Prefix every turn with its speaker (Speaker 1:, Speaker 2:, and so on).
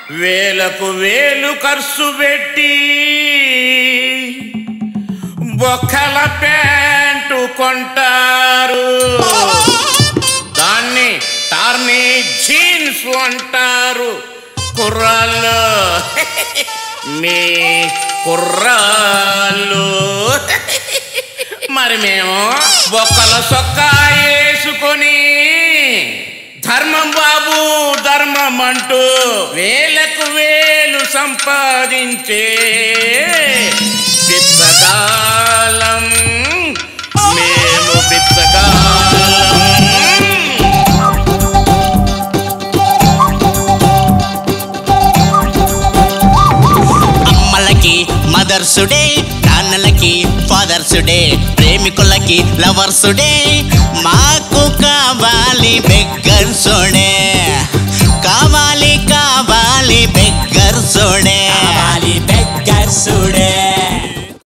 Speaker 1: వేలకు వేలు ఖర్చు పెట్టి బొక్కల ప్యాంటు కొంటారు దాన్ని టార్నీ జీన్స్ అంటారు కుర్రాళ్ళు మీ కుర్రాళ్ళు మరి మేము బొక్కల సొక్కా వేసుకొని ధర్మం బాబు ధర్మం అంటూ వేలకు వేలు సంపాదించే బిచ్చగాలం మేము బిచ్చగాలం
Speaker 2: అమ్మలకి మదర్స్ డే నాన్నలకి ఫాదర్స్ డే ప్రేమికులకి లవర్స్ డే మాకు కావాలి బెగ్గర్స్ డే కావాలి కావాలి బెగ్గర్స్ డే